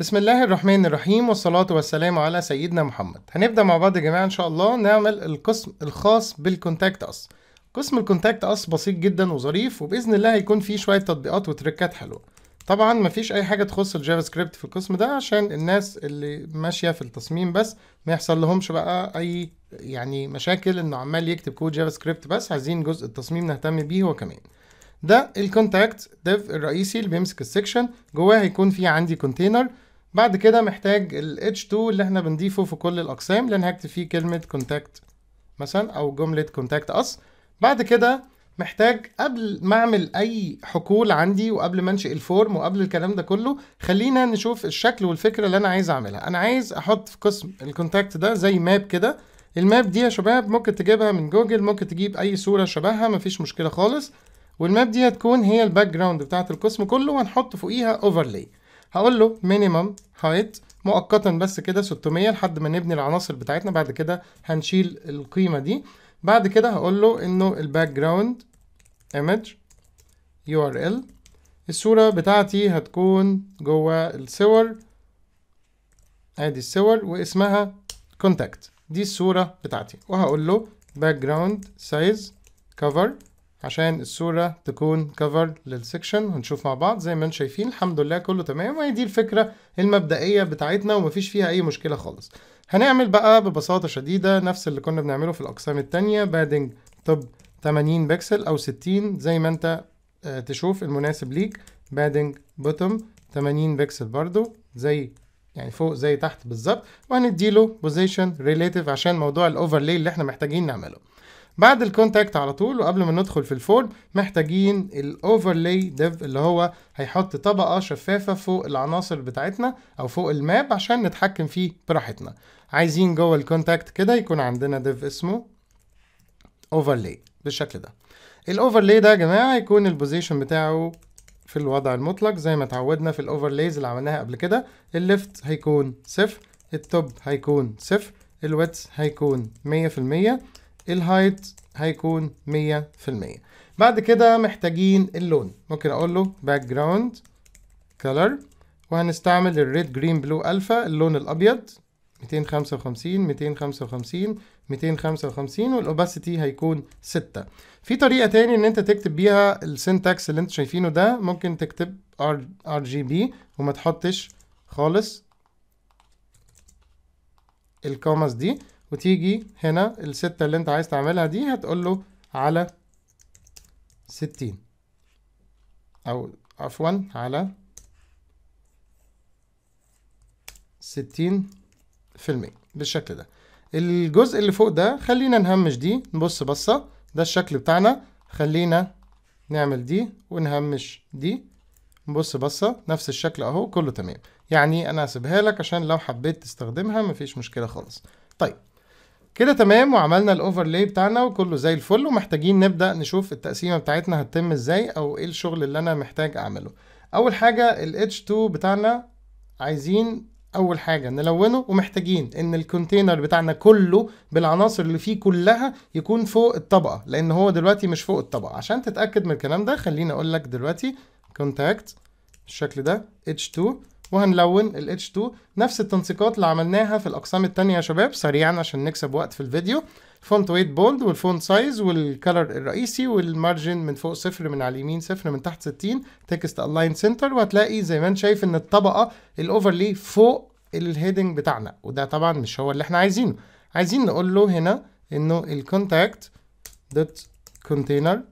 بسم الله الرحمن الرحيم والصلاة والسلام على سيدنا محمد هنبدأ مع بعض يا جماعة إن شاء الله نعمل القسم الخاص بالكونتاكت أس قسم الكونتاكت أس بسيط جدا وظريف وبإذن الله هيكون فيه شوية تطبيقات وتريكات حلوة طبعا مفيش أي حاجة تخص الجافا سكريبت في القسم ده عشان الناس اللي ماشية في التصميم بس ما يحصل لهمش بقى أي يعني مشاكل إنه عمال يكتب كود جافا سكريبت بس عايزين جزء التصميم نهتم بيه هو كمان ده الكونتاكت ديف الرئيسي اللي بيمسك السكشن جواه هيكون فيه عندي كونتينر بعد كده محتاج ال H2 اللي احنا بنضيفه في كل الأقسام لأن هكتب فيه كلمة contact مثلا أو جملة contact us بعد كده محتاج قبل ما أعمل أي حقول عندي وقبل ما أنشئ الفورم وقبل الكلام ده كله خلينا نشوف الشكل والفكرة اللي أنا عايز أعملها أنا عايز أحط في قسم الكونتاكت ده زي ماب كده الماب دي يا شباب ممكن تجيبها من جوجل ممكن تجيب أي صورة شبهها مفيش مشكلة خالص والماب دي هتكون هي الباك جراوند بتاعت القسم كله وهنحط فوقيها اوفرلاي هقول له مينيمم هايت مؤقتا بس كده 600 لحد ما نبني العناصر بتاعتنا بعد كده هنشيل القيمة دي بعد كده هقول له انه الباك جراوند image URL الصورة بتاعتي هتكون جوه الصور ادي الصور واسمها contact دي الصورة بتاعتي وهقول له background size cover عشان الصورة تكون كفر للسكشن هنشوف مع بعض زي ما انتم شايفين الحمد لله كله تمام وهي دي الفكرة المبدئية بتاعتنا ومفيش فيها أي مشكلة خالص هنعمل بقى ببساطة شديدة نفس اللي كنا بنعمله في الأقسام التانية بادنج توب 80 بكسل أو 60 زي ما انت اه تشوف المناسب ليك بادنج بوتوم 80 بكسل برضو زي يعني فوق زي تحت بالظبط وهنديله بوزيشن ريليتيف عشان موضوع الاوفرلاي اللي احنا محتاجين نعمله بعد الكونتاكت على طول وقبل ما ندخل في الفورم محتاجين الاوفرلاي ديف اللي هو هيحط طبقه شفافه فوق العناصر بتاعتنا او فوق الماب عشان نتحكم فيه براحتنا عايزين جوه الكونتاكت كده يكون عندنا ديف اسمه اوفرلاي بالشكل ده الاوفرلاي ده يا جماعه هيكون البوزيشن بتاعه في الوضع المطلق زي ما اتعودنا في الاوفرلايز اللي عملناها قبل كده الليفت هيكون صفر التوب هيكون صفر الويتس هيكون 100% الهايت هيكون 100% بعد كده محتاجين اللون ممكن اقول له باك جراوند كلر وهنستعمل الريد جرين بلو الفا اللون الابيض 255 255 255 والاوباسيتي هيكون 6 في طريقه تاني ان انت تكتب بيها السنتكس اللي انت شايفينه ده ممكن تكتب ار جي بي وما تحطش خالص الكوماس دي وتيجي هنا الستة اللي انت عايز تعملها دي هتقول له على ستين او عفوا على ستين في المية بالشكل ده الجزء اللي فوق ده خلينا نهمش دي نبص بصة ده الشكل بتاعنا خلينا نعمل دي ونهمش دي نبص بصة نفس الشكل اهو كله تمام يعني انا هسيبها لك عشان لو حبيت تستخدمها مفيش مشكلة خالص طيب كده تمام وعملنا الاوفرلاي بتاعنا وكله زي الفل ومحتاجين نبدا نشوف التقسيمه بتاعتنا هتتم ازاي او ايه الشغل اللي انا محتاج اعمله اول حاجه ال H2 بتاعنا عايزين اول حاجه نلونه ومحتاجين ان الكونتينر بتاعنا كله بالعناصر اللي فيه كلها يكون فوق الطبقه لان هو دلوقتي مش فوق الطبقه عشان تتاكد من الكلام ده خليني اقول لك دلوقتي كونتاكت بالشكل ده H2 وهنلون ال H2 نفس التنسيقات اللي عملناها في الأقسام التانية يا شباب سريعا عشان نكسب وقت في الفيديو فونت ويت بولد والفونت سايز والكلر الرئيسي والمارجن من فوق صفر من على اليمين صفر من تحت 60 تكست الاين سنتر وهتلاقي زي ما انت شايف ان الطبقة الاوفرلي فوق الهيدنج بتاعنا وده طبعا مش هو اللي احنا عايزينه عايزين نقول له هنا انه الكونتاكت دوت كونتينر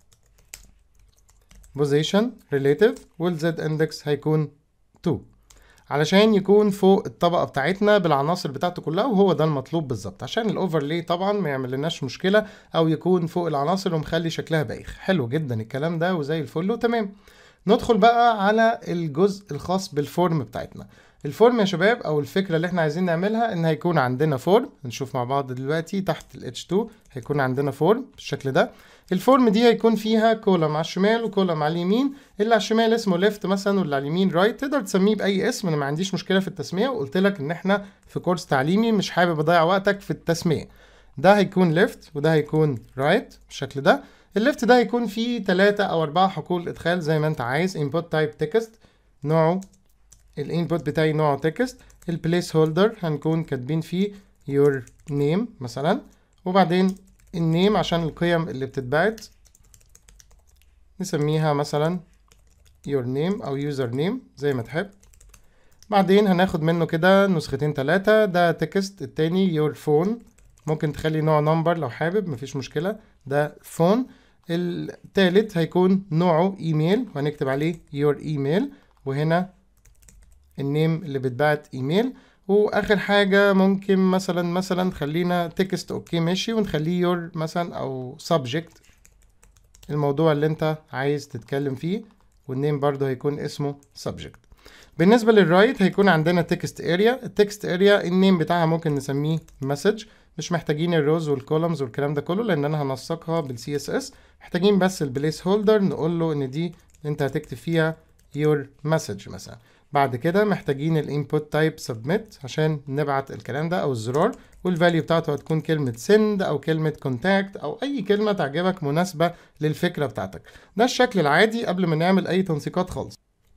بوزيشن ريليتيف والزد اندكس هيكون 2 علشان يكون فوق الطبقه بتاعتنا بالعناصر بتاعته كلها وهو ده المطلوب بالظبط عشان الاوفرلاي طبعا ما يعمل لناش مشكله او يكون فوق العناصر ومخلي شكلها بايخ حلو جدا الكلام ده وزي الفل وتمام ندخل بقى على الجزء الخاص بالفورم بتاعتنا الفورم يا شباب او الفكره اللي احنا عايزين نعملها ان هيكون عندنا فورم نشوف مع بعض دلوقتي تحت ال H2 هيكون عندنا فورم بالشكل ده الفورم دي هيكون فيها كولم على الشمال وكولم على اليمين اللي على الشمال اسمه ليفت مثلا واللي على اليمين رايت تقدر تسميه باي اسم انا ما عنديش مشكله في التسميه وقلت لك ان احنا في كورس تعليمي مش حابب اضيع وقتك في التسميه ده هيكون ليفت وده هيكون رايت بالشكل ده الليفت ده هيكون فيه ثلاثة او اربعة حقول ادخال زي ما انت عايز input type text نوعه الانبوت بتاعي نوعه تكست البليس هولدر هنكون كاتبين فيه your name مثلا وبعدين النيم عشان القيم اللي بتتبعت نسميها مثلا your name او user name زي ما تحب بعدين هناخد منه كده نسختين تلاتة ده تكست التاني your phone ممكن تخلي نوع نمبر لو حابب مفيش مشكلة ده فون التالت هيكون نوعه ايميل وهنكتب عليه your email وهنا النيم اللي بتبعت ايميل واخر حاجة ممكن مثلا مثلا خلينا تكست اوكي ماشي ونخليه your مثلا او subject الموضوع اللي انت عايز تتكلم فيه والنيم برضو هيكون اسمه subject بالنسبة للرايت هيكون عندنا تكست اريا التكست اريا النيم بتاعها ممكن نسميه مسج مش محتاجين الروز والكولمز والكلام ده كله لان انا هنسقها بالسي اس اس محتاجين بس البليس هولدر نقول له ان دي انت هتكتب فيها your message مثلا بعد كده محتاجين الانبوت تايب سبميت عشان نبعت الكلام ده او الزرار والفاليو بتاعته هتكون كلمة send او كلمة contact او اي كلمة تعجبك مناسبة للفكرة بتاعتك ده الشكل العادي قبل ما نعمل اي تنسيقات خالص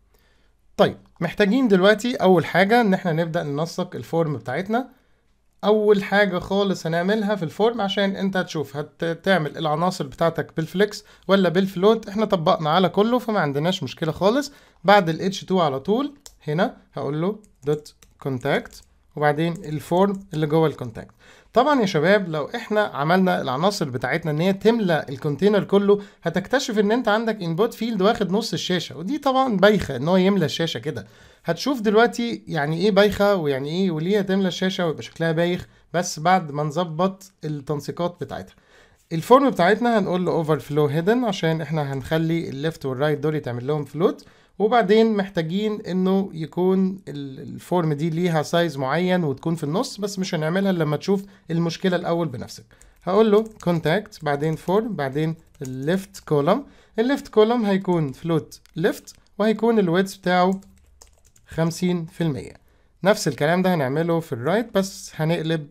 طيب محتاجين دلوقتي اول حاجة ان احنا نبدأ ننسق الفورم بتاعتنا اول حاجه خالص هنعملها في الفورم عشان انت هتشوف هتعمل العناصر بتاعتك بالفليكس ولا بالفلوت احنا طبقنا على كله فما عندناش مشكله خالص بعد ال h2 على طول هنا هقول له دوت كونتاكت وبعدين الفورم اللي جوه الكونتاكت طبعا يا شباب لو احنا عملنا العناصر بتاعتنا ان هي تملى الكونتينر كله هتكتشف ان انت عندك انبوت فيلد واخد نص الشاشه ودي طبعا بايخه ان هو يملى الشاشه كده هتشوف دلوقتي يعني ايه بايخه ويعني ايه وليه هتملى الشاشه ويبقى شكلها بايخ بس بعد ما نظبط التنسيقات بتاعتها الفورم بتاعتنا هنقول له اوفر فلو هيدن عشان احنا هنخلي الليفت والرايت دول يتعمل لهم فلوت وبعدين محتاجين انه يكون الفورم دي ليها سايز معين وتكون في النص بس مش هنعملها لما تشوف المشكله الاول بنفسك هقول له كونتاكت بعدين فورم بعدين الليفت كولوم الليفت كولوم هيكون فلوت ليفت وهيكون الويدث بتاعه 50% نفس الكلام ده هنعمله في الرايت بس هنقلب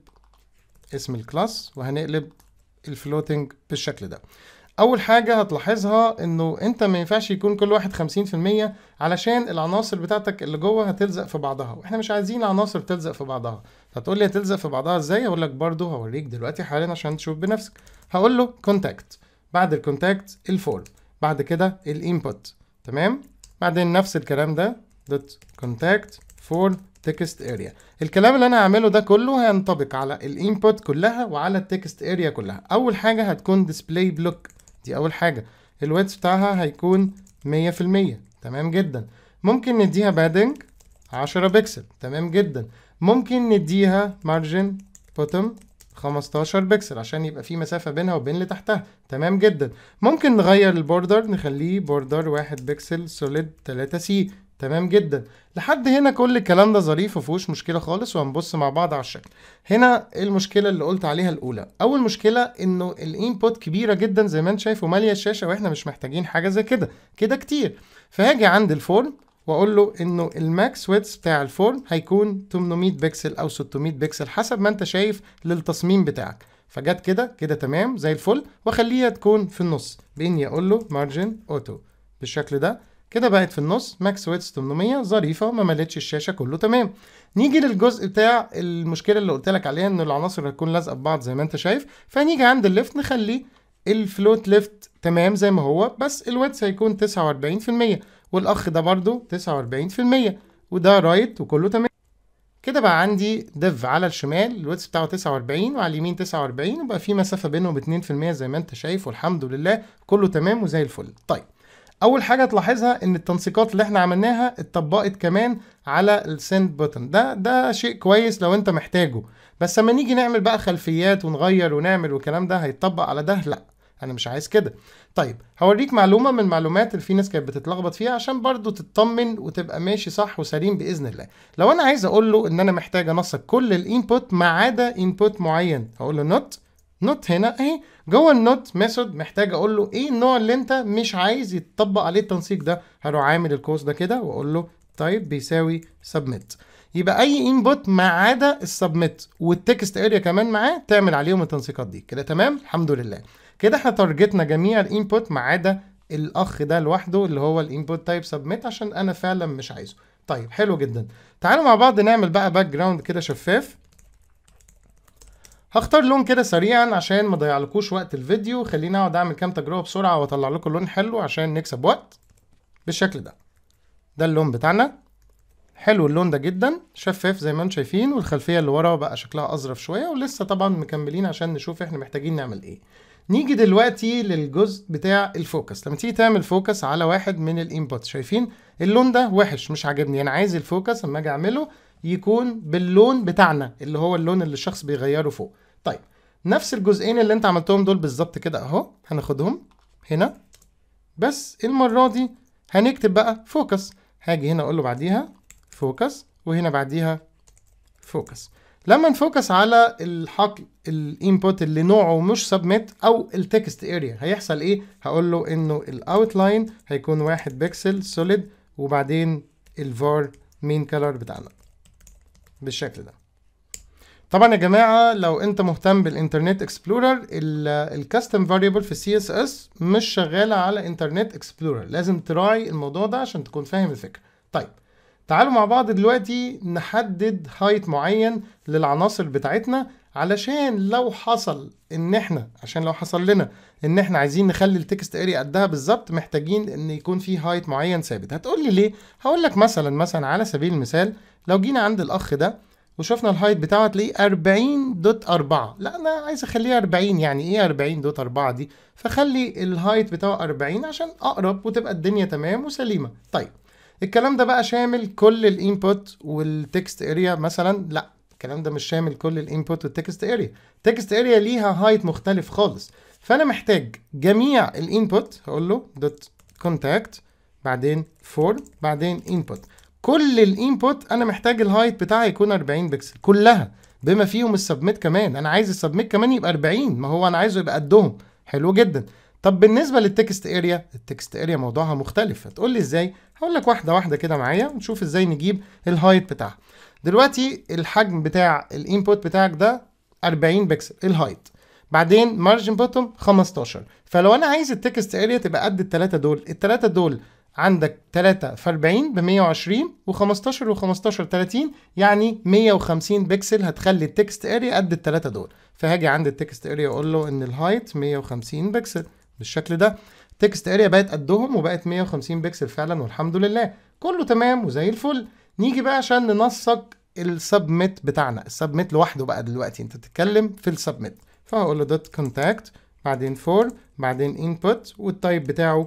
اسم الكلاس وهنقلب الفلوتنج بالشكل ده اول حاجه هتلاحظها انه انت ما ينفعش يكون كل واحد 50% علشان العناصر بتاعتك اللي جوه هتلزق في بعضها واحنا مش عايزين عناصر تلزق في بعضها هتقول لي هتلزق في بعضها ازاي اقول لك برضو هوريك دلوقتي حالا عشان تشوف بنفسك هقول له كونتاكت بعد الكونتاكت الفورم بعد كده الانبوت تمام بعدين نفس الكلام ده دوت كونتاكت فور تكست اريا الكلام اللي انا هعمله ده كله هينطبق على الانبوت كلها وعلى التكست اريا كلها اول حاجه هتكون ديسبلاي بلوك دي اول حاجه الويدث بتاعها هيكون 100% تمام جدا ممكن نديها بادنج 10 بكسل تمام جدا ممكن نديها مارجن بوتوم 15 بكسل عشان يبقى في مسافة بينها وبين اللي تحتها تمام جدا ممكن نغير البوردر نخليه بوردر 1 بكسل سوليد 3 سي تمام جدا لحد هنا كل الكلام ده ظريف ومفيهوش مشكله خالص وهنبص مع بعض على الشكل هنا المشكله اللي قلت عليها الاولى اول مشكله انه الانبوت كبيره جدا زي ما انت شايف وماليه الشاشه واحنا مش محتاجين حاجه زي كده كده كتير فهاجي عند الفورم واقول له انه الماكس ويدث بتاع الفورم هيكون 800 بكسل او 600 بكسل حسب ما انت شايف للتصميم بتاعك فجت كده كده تمام زي الفل واخليها تكون في النص باني اقول له مارجن اوتو بالشكل ده كده بقت في النص ماكس ويتس 800 ظريفه ما ملتش الشاشه كله تمام نيجي للجزء بتاع المشكله اللي قلت لك عليها ان العناصر هتكون لازقه ببعض زي ما انت شايف فنيجي عند الليفت نخليه الفلوت ليفت تمام زي ما هو بس الويتس هيكون 49% والاخ ده برضو 49% وده رايت وكله تمام كده بقى عندي ديف على الشمال الويتس بتاعه 49 وعلى اليمين 49 وبقى في مسافه بينهم 2% زي ما انت شايف والحمد لله كله تمام وزي الفل طيب اول حاجه تلاحظها ان التنسيقات اللي احنا عملناها اتطبقت كمان على السند بوتن ده ده شيء كويس لو انت محتاجه بس لما نيجي نعمل بقى خلفيات ونغير ونعمل والكلام ده هيتطبق على ده لا انا مش عايز كده طيب هوريك معلومه من المعلومات اللي في ناس كانت بتتلخبط فيها عشان برضو تطمن وتبقى ماشي صح وسليم باذن الله لو انا عايز اقول له ان انا محتاج انسق كل الانبوت ما عدا انبوت معين هقول له نوت نوت هنا اهي جوه النوت ميثود محتاج اقول له ايه النوع اللي انت مش عايز يتطبق عليه التنسيق ده هروح عامل الكوز ده كده واقول له تايب بيساوي سبميت يبقى اي انبوت ما عدا السبميت والتكست اريا كمان معاه تعمل عليهم التنسيقات دي كده تمام الحمد لله كده احنا تارجتنا جميع الانبوت ما عدا الاخ ده لوحده اللي هو الانبوت تايب سبميت عشان انا فعلا مش عايزه طيب حلو جدا تعالوا مع بعض نعمل بقى باك جراوند كده شفاف هختار لون كده سريعا عشان ما اضيعلكوش وقت الفيديو خليني اقعد اعمل كام تجربه بسرعه واطلع لكم لون حلو عشان نكسب وقت بالشكل ده ده اللون بتاعنا حلو اللون ده جدا شفاف زي ما انتم شايفين والخلفيه اللي ورا بقى شكلها اظرف شويه ولسه طبعا مكملين عشان نشوف احنا محتاجين نعمل ايه نيجي دلوقتي للجزء بتاع الفوكس لما تيجي تعمل فوكس على واحد من الانبوت شايفين اللون ده وحش مش عاجبني انا عايز الفوكس لما اجي اعمله يكون باللون بتاعنا اللي هو اللون اللي الشخص بيغيره فوق طيب نفس الجزئين اللي انت عملتهم دول بالظبط كده اهو هناخدهم هنا بس المره دي هنكتب بقى فوكس هاجي هنا اقول له بعديها فوكس وهنا بعديها فوكس لما نفوكس على الحقل الانبوت اللي نوعه مش سبميت او التكست اريا هيحصل ايه هقول له انه الاوتلاين هيكون واحد بيكسل سوليد وبعدين الفار مين كلر بتاعنا بالشكل ده طبعا يا جماعه لو انت مهتم بالانترنت اكسبلورر الكاستم فاريبل في السي اس اس مش شغاله على انترنت اكسبلورر لازم تراعي الموضوع ده عشان تكون فاهم الفكره طيب تعالوا مع بعض دلوقتي نحدد هايت معين للعناصر بتاعتنا علشان لو حصل ان احنا عشان لو حصل لنا ان احنا عايزين نخلي التكست اريا قدها بالظبط محتاجين ان يكون في هايت معين ثابت هتقول لي ليه هقول لك مثلا مثلا على سبيل المثال لو جينا عند الاخ ده وشفنا الهايت بتاعه تلاقيه 40.4 لا انا عايز اخليه 40 يعني ايه 40.4 دي فخلي الهايت بتاعه 40 عشان اقرب وتبقى الدنيا تمام وسليمه طيب الكلام ده بقى شامل كل الانبوت والتكست اريا مثلا لا الكلام ده مش شامل كل الانبوت والتكست اريا التكست اريا ليها هايت مختلف خالص فانا محتاج جميع الانبوت هقول له دوت كونتاكت بعدين فور بعدين انبوت كل الانبوت انا محتاج الهايت بتاعها يكون 40 بكسل كلها بما فيهم السبميت كمان انا عايز السبميت كمان يبقى 40 ما هو انا عايزه يبقى قدهم حلو جدا طب بالنسبه للتكست اريا التكست اريا موضوعها مختلف هتقول لي ازاي هقول لك واحده واحده كده معايا ونشوف ازاي نجيب الهايت بتاعها دلوقتي الحجم بتاع الانبوت بتاعك ده 40 بكسل الهايت بعدين مارجن بوتوم 15 فلو انا عايز التكست اريا تبقى قد الثلاثه دول الثلاثه دول عندك 3 في 40 ب 120 و15 و15 30 يعني 150 بكسل هتخلي التكست اريا قد الثلاثه دول فهاجي عند التكست اريا اقول له ان الهايت 150 بكسل بالشكل ده تكست اريا بقت قدهم وبقت 150 بكسل فعلا والحمد لله كله تمام وزي الفل نيجي بقى عشان ننسق السبميت بتاعنا السبميت لوحده بقى دلوقتي انت بتتكلم في السبميت فهقول له دوت كونتاكت بعدين فور بعدين انبوت والتايب بتاعه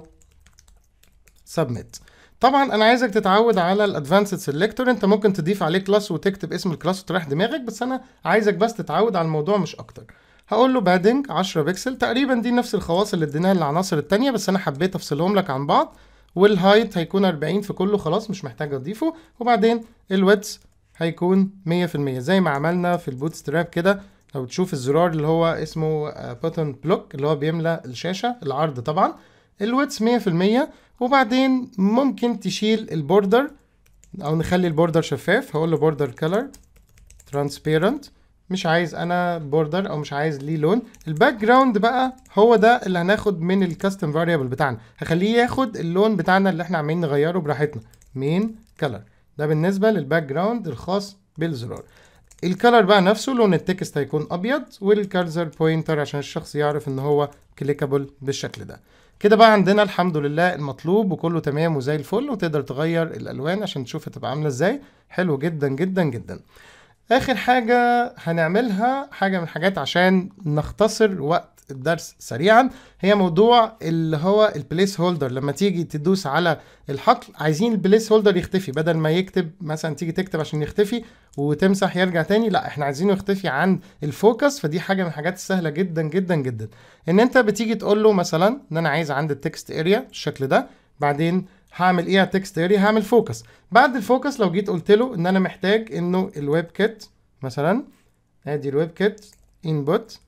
سبميت طبعا انا عايزك تتعود على الادفانسد سيلكتور انت ممكن تضيف عليه كلاس وتكتب اسم الكلاس وتريح دماغك بس انا عايزك بس تتعود على الموضوع مش اكتر هقول له بادنج 10 بكسل تقريبا دي نفس الخواص اللي اديناها للعناصر التانية بس انا حبيت افصلهم لك عن بعض والهايت هيكون 40 في كله خلاص مش محتاج اضيفه وبعدين الويدث هيكون 100% زي ما عملنا في البوت ستراب كده لو تشوف الزرار اللي هو اسمه بوتن بلوك اللي هو بيملى الشاشة العرض طبعا الويدث 100% وبعدين ممكن تشيل البوردر او نخلي البوردر شفاف هقول له بوردر كلر ترانسبيرنت مش عايز انا بوردر او مش عايز ليه لون الباك جراوند بقى هو ده اللي هناخد من الكاستم فاريبل بتاعنا هخليه ياخد اللون بتاعنا اللي احنا عاملين نغيره براحتنا مين كلر ده بالنسبه للباك جراوند الخاص بالزرار الكلر بقى نفسه لون التكست هيكون ابيض والكارزر بوينتر عشان الشخص يعرف ان هو كليكابل بالشكل ده كده بقى عندنا الحمد لله المطلوب وكله تمام وزي الفل وتقدر تغير الالوان عشان تشوف هتبقى عامله ازاي حلو جدا جدا جدا اخر حاجه هنعملها حاجه من الحاجات عشان نختصر وقت الدرس سريعا هي موضوع اللي هو البليس هولدر لما تيجي تدوس على الحقل عايزين البليس هولدر يختفي بدل ما يكتب مثلا تيجي تكتب عشان يختفي وتمسح يرجع تاني لا احنا عايزينه يختفي عن الفوكس فدي حاجه من الحاجات السهله جدا جدا جدا ان انت بتيجي تقول له مثلا ان انا عايز عند التكست اريا بالشكل ده بعدين هعمل ايه على التكست اريا هعمل فوكس بعد الفوكس لو جيت قلت له ان انا محتاج انه الويب كيت مثلا ادي الويب كيت انبوت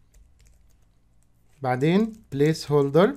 بعدين بليس هولدر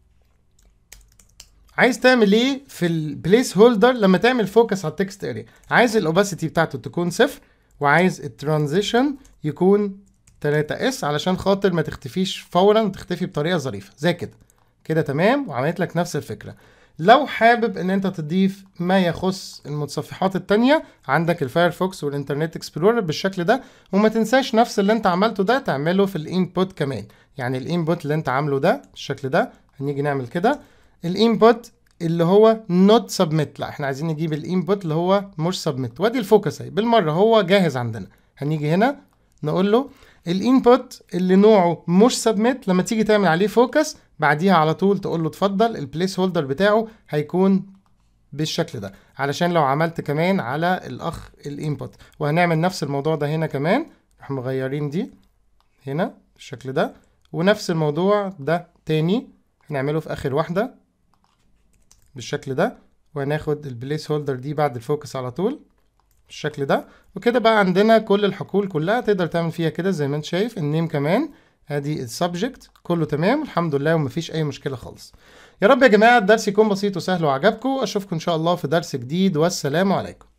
عايز تعمل ايه في البليس هولدر لما تعمل فوكس على التكست اريا عايز الاوباسيتي بتاعته تكون صفر وعايز الترانزيشن يكون 3 اس علشان خاطر ما تختفيش فورا تختفي بطريقه ظريفه زي كده كده تمام وعملت لك نفس الفكره لو حابب ان انت تضيف ما يخص المتصفحات التانية عندك الفايرفوكس والانترنت اكسبلورر بالشكل ده وما تنساش نفس اللي انت عملته ده تعمله في الانبوت كمان يعني الانبوت اللي انت عامله ده بالشكل ده هنيجي نعمل كده الانبوت اللي هو not submit لا احنا عايزين نجيب الانبوت اللي هو مش submit وادي الفوكس اهي بالمره هو جاهز عندنا هنيجي هنا نقول له الانبوت اللي نوعه مش سبميت لما تيجي تعمل عليه فوكس بعديها على طول تقول له اتفضل البليس هولدر بتاعه هيكون بالشكل ده علشان لو عملت كمان على الاخ الانبوت وهنعمل نفس الموضوع ده هنا كمان نروح مغيرين دي هنا بالشكل ده ونفس الموضوع ده تاني هنعمله في اخر واحده بالشكل ده وهناخد البليس هولدر دي بعد الفوكس على طول بالشكل ده وكده بقى عندنا كل الحقول كلها تقدر تعمل فيها كده زي ما انت شايف النيم كمان ادي السبجكت كله تمام الحمد لله ومفيش اي مشكله خالص يا رب يا جماعه الدرس يكون بسيط وسهل وعجبكم اشوفكم ان شاء الله في درس جديد والسلام عليكم